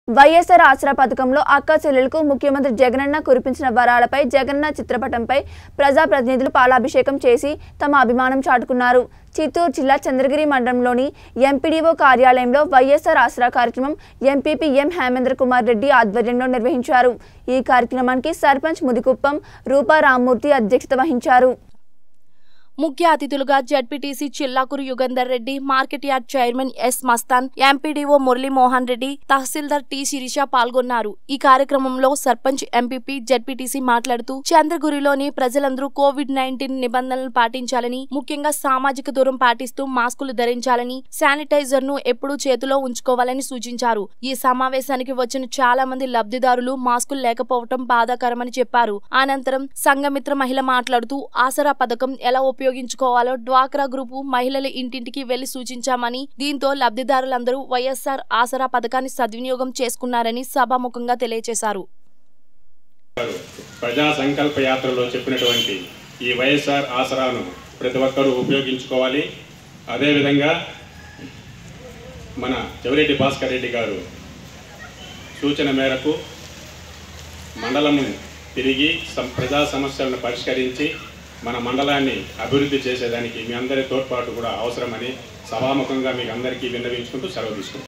వైఎస్ఆర్ ఆసరా పథకంలో అక్క చెల్లెలకు ముఖ్యమంత్రి జగనన్న కురిపించిన వరాలపై జగనన్న చిత్రపటంపై ప్రజాప్రతినిధులు పాలాభిషేకం చేసి తమ అభిమానం చాటుకున్నారు చిత్తూరు జిల్లా చంద్రగిరి మండలంలోని ఎంపీడీఓ కార్యాలయంలో వైఎస్ఆర్ ఆసరా కార్యక్రమం ఎంపీపీ ఎం హేమేంద్ర కుమార్ రెడ్డి ఆధ్వర్యంలో నిర్వహించారు ఈ కార్యక్రమానికి సర్పంచ్ ముదికుప్పం రూపా రామ్మూర్తి అధ్యక్షత వహించారు ముఖ్య అతిథులుగా ZPTC Chillakuru Yugandhar Reddy market yard chairman S Mastan MPDO Muralimohan Reddy తహసీల్దార్ టి శిరీష పాల్గొన్నారు ఈ కార్యక్రమంలో సర్పంచ్ ఎంపీపీ జడ్పీటీసీ మాట్లాడుతూ చంద్రగిరిలోని ప్రజలందరూ కోవిడ్ నైన్టీన్ నిబంధనలు పాటించాలని ముఖ్యంగా సామాజిక దూరం పాటిస్తూ మాస్కులు ధరించాలని శానిటైజర్ ను ఎప్పుడూ చేతిలో ఉంచుకోవాలని సూచించారు ఈ సమావేశానికి వచ్చిన చాలా మంది లబ్ధిదారులు మాస్కులు లేకపోవటం బాధాకరమని చెప్పారు అనంతరం సంఘమిత్ర మహిళ మాట్లాడుతూ ఆసరా పథకం ఎలా ఉపయోగించుకోవాలో డ్వాక్రా గ్రూపు మహిళల ఇంటింటికి వెళ్లి సూచించామని దీంతో లబ్ధిదారులందరూ వైఎస్ఆర్ ఆసరా పథకాన్ని సద్వినియోగం చేసుకున్నారని సభాముఖంగా తెలియజేశారు ప్రజా సంకల్ప యాత్రలో చెప్పినటువంటి ఈ వైఎస్ఆర్ ఆసరాను ప్రతి ఒక్కరూ ఉపయోగించుకోవాలి అదేవిధంగా మన చెవిరెడ్డి భాస్కర్ రెడ్డి గారు సూచన మేరకు మండలము తిరిగి సం- ప్రజా సమస్యలను పరిష్కరించి మన మండలాన్ని అభివృద్ధి చేసేదానికి మీ అందరి తోడ్పాటు కూడా అవసరమని సభాముఖంగా మీకు అందరికీ విన్నవించుకుంటూ సెలవు తీసుకుంటాం